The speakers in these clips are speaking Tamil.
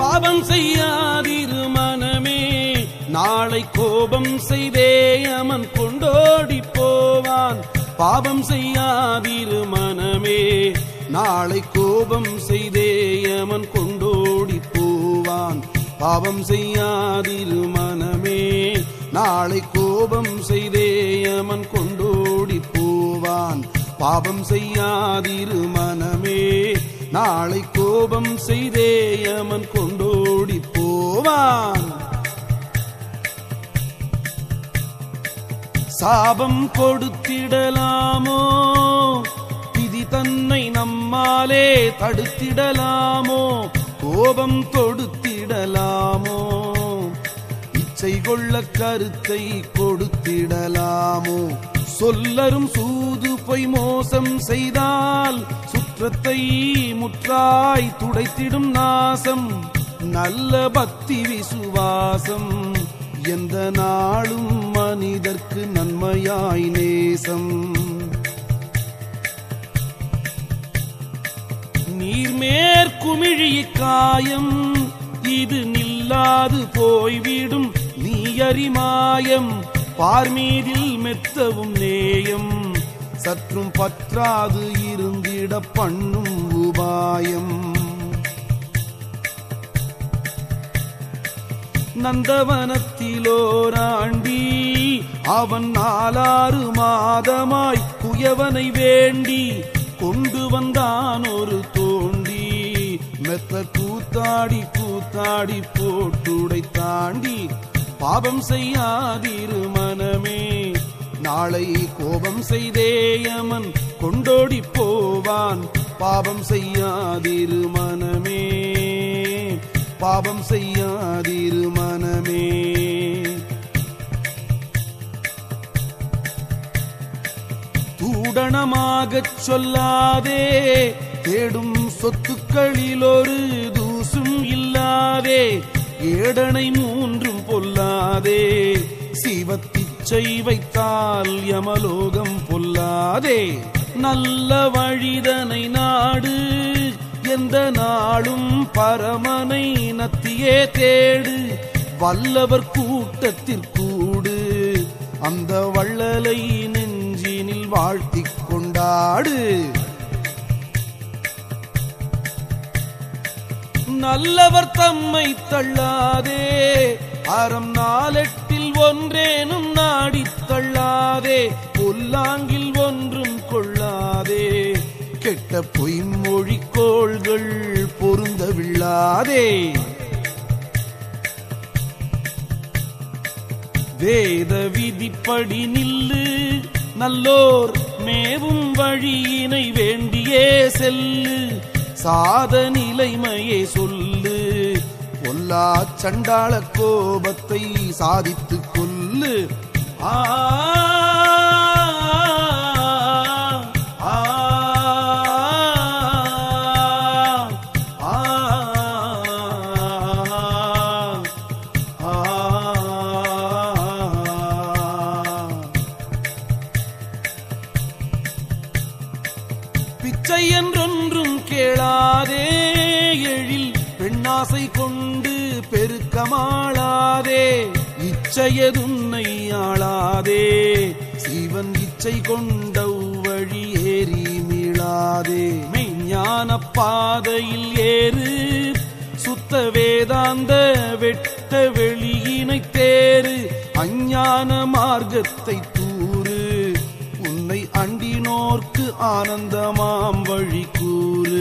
பாவம் செய்யாதிரு மனமே நாளை கோபம் செய்தே அமன் கொண்டோடி போவான் பாவம் செய்யாதிரு மனமே நாளை கோபம் செய்தே அமன் கொண்டோடி போவான் பாவம் செய்யாதிரு மனமே நாளை கோபம் செய்தே அமன் கொண்டோடி போவான் பாவம் செய்யாதிரு மனமே நாளை கோபம் செய்தே அமன் கொண்டோடி போவான் சாபம் கொடுத்திடலாமோ விதி தன்னை நம்மாலே தடுத்திடலாமோ கோபம் தொடுத்திடலாமோ இச்சை கொள்ள கருத்தை கொடுத்திடலாமோ சொல்லரும் சூது பொய் மோசம் செய்தால் சுற்றத்தை முற்றாய் துடைத்திடும் நாசம் நல்ல பக்தி விசுவாசம் எந்த நாளும் மனிதர்க்கு நன்மையாய் நேசம் நீர்மேற்குமிழி காயம் இது நில்லாது போய்விடும் நீ அறிமாயம் பார்மீதில் மெத்தவும் நேயம் சற்றும் பற்றாது இருந்திட பண்ணும் உபாயம் நந்தவனத்திலோராண்டி அவன் நாலாறு மாதமாய் குயவனை வேண்டி கொண்டு வந்தான் ஒரு தோண்டி மெத்த கூத்தாடி கூத்தாடி போட்டுடை தாண்டி பாவம் செய்யாதிரு மனமே நாளை கோபம் செய்தேயமன் கொண்டோடி போவான் பாவம் செய்யாதிரு மனமே பாவம் செய்யாதிரு மனமே தூடணமாகச் சொல்லாதே தேடும் சொத்துக்களில் ஒரு தூசும் இல்லாதே ஏடனை மூன்றும் பொல்லாதே சிவத்திச்சை வைத்தால் யமலோகம் பொல்லாதே நல்ல வழிதனை நாடு எந்த நாளும் பரமனை நத்தியே தேடு வல்லவர் கூட்டத்திற்கூடு அந்த வள்ளலை நெஞ்சினில் வாழ்த்திக் கொண்டாடு நல்லவர் தம்மை தள்ளாதே அறம் நாளெட்டில் ஒன்றேனும் நாடித் தள்ளாதே புல்லாங்கில் ஒன்றும் கொள்ளாதே கெட்ட பொய்மொழிக்கோள்கள் பொருந்தவில்லாதே வேத விதிப்படி நில்லு நல்லோர் மேவும் வழியினை வேண்டியே செல்லு சாத நிலைமையே சொல்லு பொல்லா சண்டாள கோபத்தை சாதித்துக் கொல்லு ஆ ஆ, ஆ, ஆ. பிச்சை என்றொன்றும் கேளாதே எழில் பெண்ணாசை கொண்டு பெருக்கமாளாதே இச்சையதுன்னை ஆளாதே சிவன் இச்சை கொண்ட வழி ஏறி மீளாதே மெய்ஞான பாதையில் ஏறு சுத்த வேதாந்த வெட்ட வெளியினை தேறு அஞ்ஞான மார்க்கத்தை தூறு உன்னை அண்டினோர்க்கு ஆனந்தமாம் வழி கூறு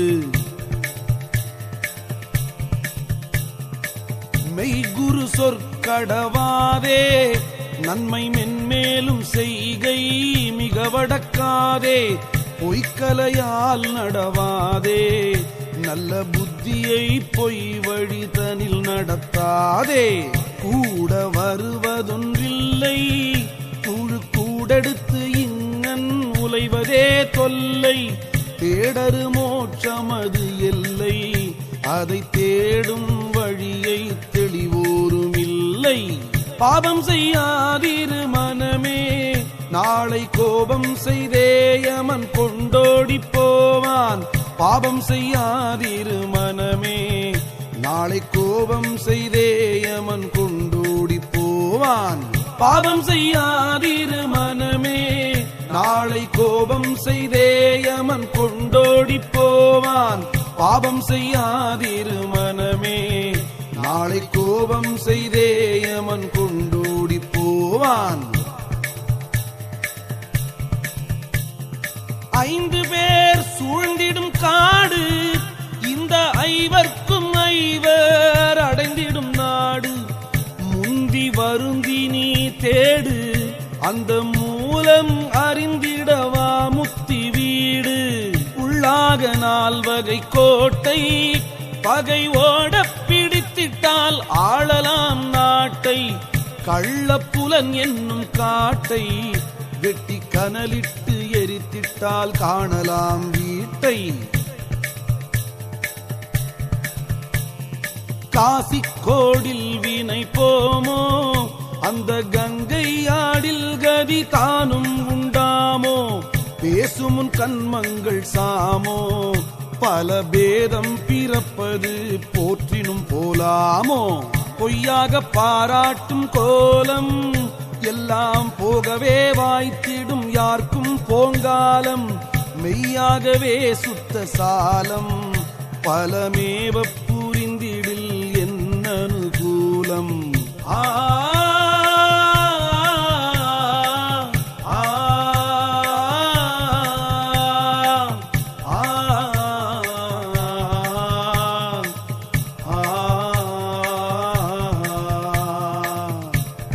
மெய்குரு சொற்கடவாதே நன்மை மென்மேலும் செய்கை மிக வடக்காதே பொய்க்கலையால் நடவாதே நல்ல புத்தியை பொய் வழிதனில் நடத்தாதே கூட வருவதொன்றில்லை குழு கூடெடுத்து இங்கன் உலைவதே தொல்லை தேடரு மோட்சமது எல்லை அதை தேடும் வழியை தெளிவோரும் இல்லை பாவம் செய்யாதிரு மனமே நாளை கோபம் செய்தேயமன் கொண்டோடி போவான் பாவம் செய்யாதிரு மனமே நாளை கோபம் செய்தே யமன் கொண்டோடி போவான் பாவம் செய்யாதிரு மனமே நாளை கோபம் செய்தே யமன் கொண்டோடி போவான் பாவம் செய்யாதிரு மனமே நாளை கோபம் செய்தே யமன் கொண்டோடி போவான் ஐந்து பேர் சூழ்ந்திடும் காடு இந்த ஐவர்க்கும் ஐவர் அடைந்திடும் நாடு முந்தி வருந்தி நீ தேடு அந்த மூலம் அறிந்திடவா முத்தி வீடு உள்ளாக நால்வகை கோட்டை பகை ஓட பிடித்திட்டால் ஆளலாம் நாட்டை கள்ளப்புலன் என்னும் காட்டை வெட்டி கனலிட்டு எரித்திட்டால் காணலாம் வீட்டை காசி கோடில் வினை போமோ அந்த கங்கை ஆடில் கதி தானும் உண்டாமோ பேசுமுன் கண்மங்கள் சாமோ பல பேதம் பிறப்பது போற்றினும் போலாமோ பொய்யாக பாராட்டும் கோலம் எல்லாம் போகவே வாய்த்திடும் யார்க்கும் போங்காலம் மெய்யாகவே சுத்த சாலம் பலமேவ புரிந்திடில் என்ன அனுகூலம் ஆ ஆ, ஆ, ஆ.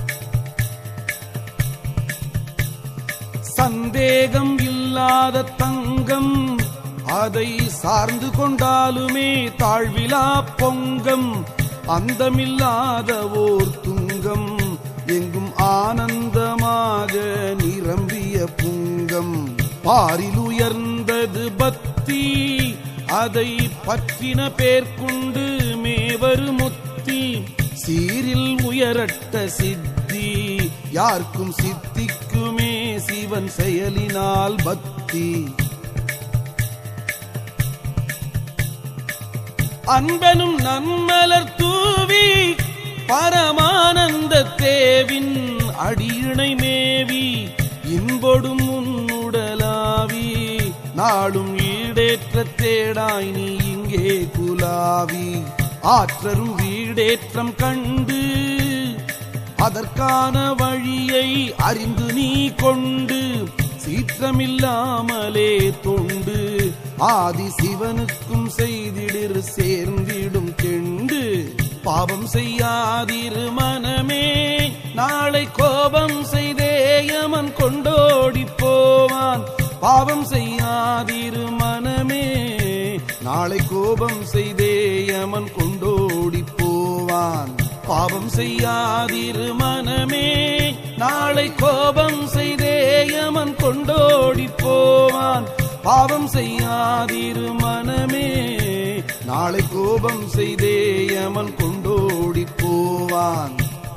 சந்தேகம் இல்லாத தங்கம் அதை சார்ந்து கொண்டாலுமே தாழ்விலா பொங்கம் அந்தமில்லாத ஓர் துங்கம் எங்கும் ஆனந்தமாக நிரம்பிய புங்கம் பாரில் உயர்ந்தது பக்தி அதை பற்றின பேர்க்குண்டு மேவரு முத்தி சீரில் உயரட்ட சித்தி யார்க்கும் சித்திக்குமே சிவன் செயலினால் பக்தி அன்பனும் நன்மலர் தூவி பரமானந்த தேவின் அடியிணை மேவி இன்பொடும் உன்னுடலாவி நாடும் ஈடேற்ற தேடாய் நீ இங்கே குலாவி ஆற்றரும் வீடேற்றம் கண்டு அதற்கான வழியை அறிந்து நீ கொண்டு சீற்றமில்லாமலே தொண்டு ஆதி சிவனுக்கும் செய்திடிர் சேர்ந்திடும் கெண்டு பாவம் செய்யாதிரு மனமே நாளை கோபம் செய்தேயமன் கொண்டோடி போவான் பாவம் செய்யாதிரு மனமே நாளை கோபம் செய்தேயமன் கொண்டோடி போவான் பாவம் செய்யாதிரு மனமே நாளை கோபம் செய்தேயமன் கொண்டோடி போவான் பாவம் செய்யாதிரு மனமே நாளை கோபம் செய்தேயமன் கொண்டோடி போவான்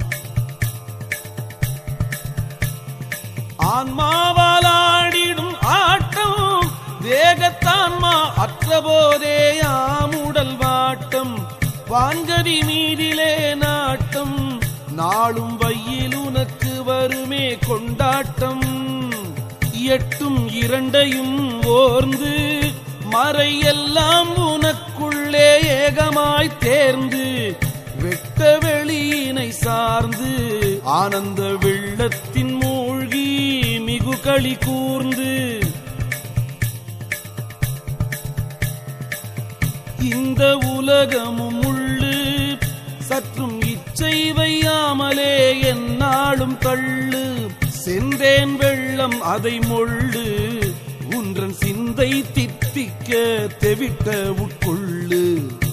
ஆன்மாவாலாடிடும் ஆட்டம் தேகத்தான்மா அற்றபோதே ஆமுடல் வாட்டம் வான்கதி மீதிலே நாட்டம் நாளும் வையில் உனக்கு வருமே கொண்டாட்டம் எட்டும் இரண்டையும் ஓர்ந்து மறையெல்லாம் உனக்குள்ளே ஏகமாய் தேர்ந்து வெட்ட வெளியினை சார்ந்து ஆனந்த வெள்ளத்தின் மூழ்கி மிகு களி கூர்ந்து இந்த உலகமும் உள்ளு சற்றும் இச்சை வையாமலே எந்நாளும் தள்ளு சென்றேன் வெள்ளம் அதை மொள்ளு உன்றன் சிந்தை தித்திக்க தெவிட்ட உட்கொள்ளு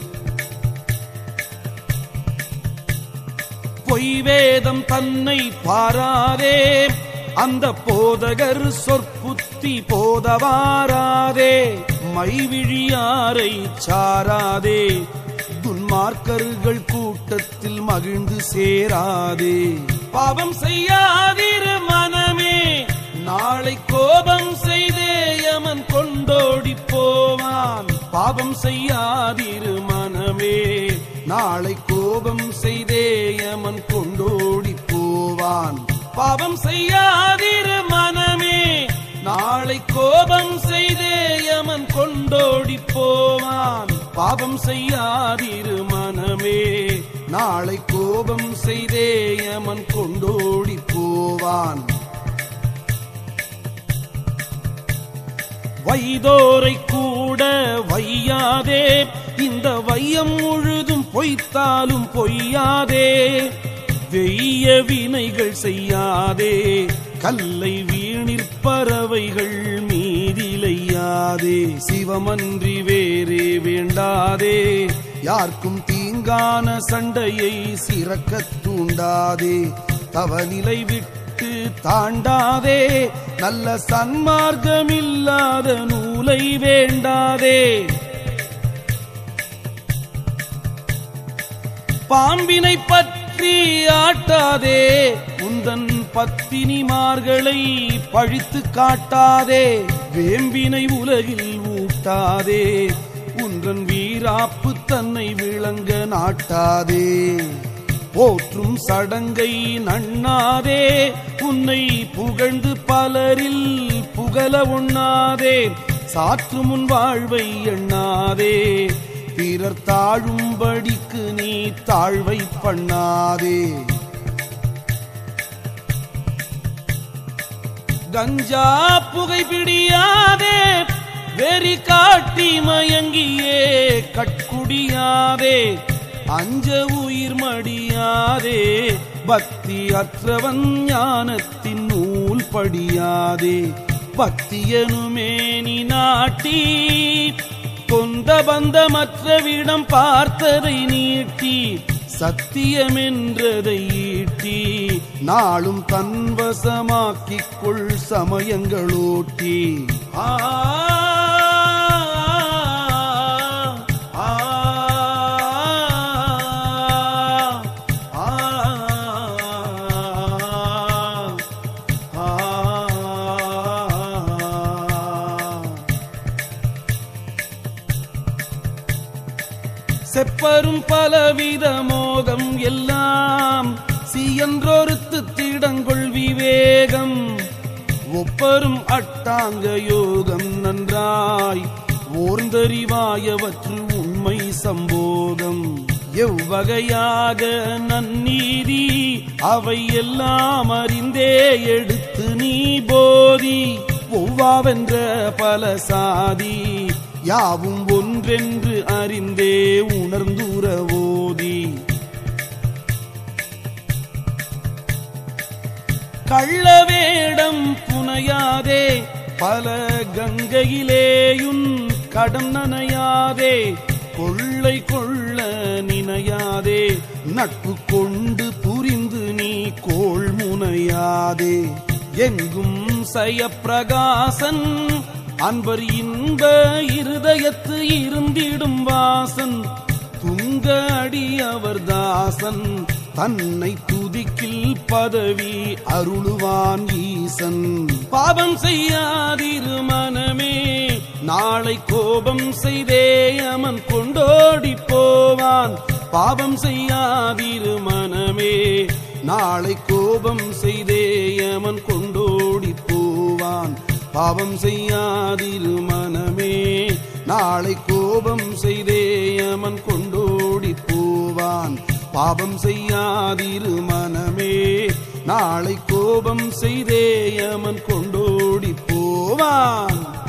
பொய் வேதம் தன்னை பாராதே அந்த போதகர் சொற்புத்தி போதவாராதே மைவிழியாரை சாராதே துன்மார்க்கர்கள் கூட்டத்தில் மகிழ்ந்து சேராதே பாவம் செய்யாதிரு மனமே நாளை கோபம் செய்தே யமன் கொண்டோடி போவான் பாவம் செய்யாதிரு மனமே நாளை கோபம் செய்தேயமன் கொண்டோடி போவான் பாவம் செய்யாதிரு மனமே நாளை கோபம் செய்தேயமன் கொண்டோடி போவான் பாவம் செய்யாதிரு மனமே நாளை கோபம் செய்தேயமன் கொண்டோடி போவான் வைதோரை கூட வையாதே இந்த வையம் முழுதும் பொய்த்தாலும் பொய்யாதே வெய்ய வினைகள் செய்யாதே கல்லை வீணிற் பறவைகள் மீதிலையாதே சிவமன்றி வேறே வேண்டாதே யார்க்கும் தீங்கான சண்டையை சிறக்கத் தூண்டாதே தவநிலை விட்டு தாண்டாதே நல்ல சன்மார்க்கமில்லாத நூலை வேண்டாதே பாம்பினை பற்றி ஆட்டாதே உந்தன் பத்தினிமார்களை பழித்து காட்டாதே வேம்பினை உலகில் ஊட்டாதே உன்றன் வீராப்பு தன்னை விளங்க நாட்டாதே போற்றும் சடங்கை நண்ணாதே உன்னை புகழ்ந்து பலரில் புகழ உண்ணாதே சாற்று முன் வாழ்வை எண்ணாதே பிறர் தாழும்படிக்கு நீ தாழ்வை பண்ணாதே கஞ்சா புகை பிடியாதே வெறி காட்டி மயங்கியே கட்குடியாதே அஞ்ச உயிர் மடியாதே பக்தி அற்றவன் ஞானத்தின் நூல் படியாதே பக்தியனுமே நீ நாட்டி கொண்ட பந்தமற்றவிடம் பார்த்ததை நீட்டி சத்தியமென்றதை ஈட்டி நாளும் தன்வசமாக்கிக் கொள் சமயங்களோட்டி ஆ ஆ, ஆ, ஆ. செப்பரும் பலவித மோகம் எல்லாம் சீயன்றொருத்து திடங்கொள் விவேகம் ஒப்பரும் அட்டாங்க யோகம் நன்றாய் ஓர்ந்தறிவாயவற்று உண்மை சம்போதம் எவ்வகையாக நன்னீதி அவை எல்லாம் அறிந்தே எடுத்து நீ போதி ஒவ்வாவென்ற பல சாதி யாவும் ஒன்றென்று அறிந்தே உணர்ந்துறவோதி கள்ளவேடம் புனையாதே பல கங்கையிலேயுன் கடம் நனையாதே கொள்ளை கொள்ள நினையாதே நட்பு கொண்டு புரிந்து நீ கோள் முனையாதே எங்கும் சயப்பிரகாசன் அன்பர் இன்ப இருதயத்து இருந்திடும் வாசன் துங்க அடியவர் தாசன் தன்னை துதிக்கில் பதவி அருளுவான் ஈசன் பாவம் செய்யாதிரு மனமே நாளை கோபம் செய்தே அமன் கொண்டோடி போவான் பாவம் செய்யாதிரு மனமே நாளை கோபம் செய்தே அமன் கொண்டோடி போவான் பாவம் செய்யாதிரு மனமே நாளை கோபம் செய்தே அமன் கொண்டோடி போவான் பாவம் செய்யாதிரு மனமே நாளை கோபம் செய்தே அமன் கொண்டோடி போவான்